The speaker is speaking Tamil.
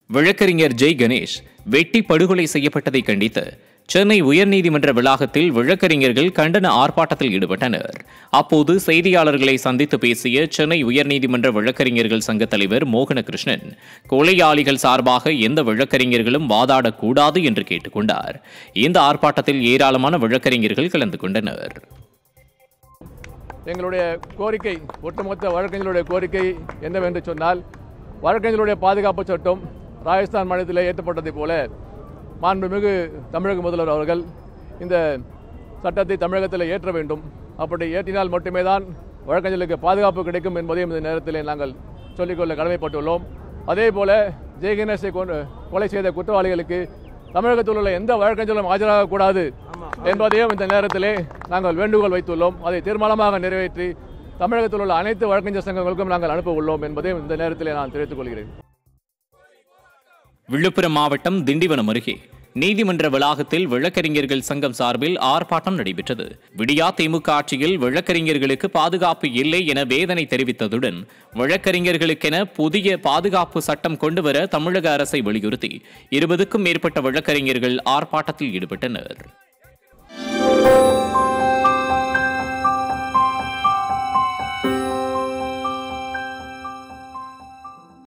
வழக்கறிஞர் ஜெய் கணேஷ் வெட்டி படுகொலை செய்யப்பட்டதை கண்டித்து சென்னை உயர்நீதிமன்ற வளாகத்தில் வழக்கறிஞர்கள் கண்டன ஆர்ப்பாட்டத்தில் ஈடுபட்டனர் அப்போது செய்தியாளர்களை சந்தித்து பேசிய சென்னை உயர்நீதிமன்ற வழக்கறிஞர்கள் சங்க தலைவர் மோகனகிருஷ்ணன் கொலையாளிகள் சார்பாக எந்த வழக்கறிஞர்களும் வாதாடக்கூடாது என்று கேட்டுக்கொண்டார் இந்த ஆர்ப்பாட்டத்தில் ஏராளமான வழக்கறிஞர்கள் கலந்து கொண்டனர் எங்களுடைய கோரிக்கை ஒட்டுமொத்த வழக்கறிஞர்களுடைய கோரிக்கை என்னவென்று சொன்னால் வழக்கறிஞர்களுடைய பாதுகாப்பு சட்டம் ராஜஸ்தான் மாநிலத்தில் ஏற்றப்பட்டதைப் போல மாண்புமிகு தமிழக முதல்வர் அவர்கள் இந்த சட்டத்தை தமிழகத்தில் ஏற்ற வேண்டும் அப்படி ஏற்றினால் மட்டுமே தான் வழக்கறிஞர்களுக்கு பாதுகாப்பு கிடைக்கும் என்பதையும் இந்த நேரத்தில் நாங்கள் சொல்லிக்கொள்ள கடமைப்பட்டுள்ளோம் அதே போல ஜெயகணேஷை கொண்டு கொலை செய்த குற்றவாளிகளுக்கு தமிழகத்தில் உள்ள எந்த வழக்கறிஞர்களும் ஆஜராகக்கூடாது என்பதையும் இந்த நேரத்திலே நாங்கள் வேண்டுகோள் வைத்துள்ளோம் அதை தீர்மானமாக நிறைவேற்றி தமிழகத்தில் உள்ள அனைத்து வழக்கறிஞர் சங்கங்களுக்கும் நாங்கள் அனுப்ப உள்ளோம் என்பதையும் இந்த நேரத்திலே நான் தெரிவித்துக் கொள்கிறேன் விழுப்புரம் மாவட்டம் திண்டிவனம் அருகே நீதிமன்ற வளாகத்தில் வழக்கறிஞர்கள் சங்கம் சார்பில் ஆர்ப்பாட்டம் நடைபெற்றது விடியா திமுக ஆட்சியில் வழக்கறிஞர்களுக்கு பாதுகாப்பு இல்லை என வேதனை தெரிவித்ததுடன் வழக்கறிஞர்களுக்கென புதிய பாதுகாப்பு சட்டம் கொண்டுவர தமிழக அரசை வலியுறுத்தி இருபதுக்கும் மேற்பட்ட வழக்கறிஞர்கள் ஆர்ப்பாட்டத்தில் ஈடுபட்டனர்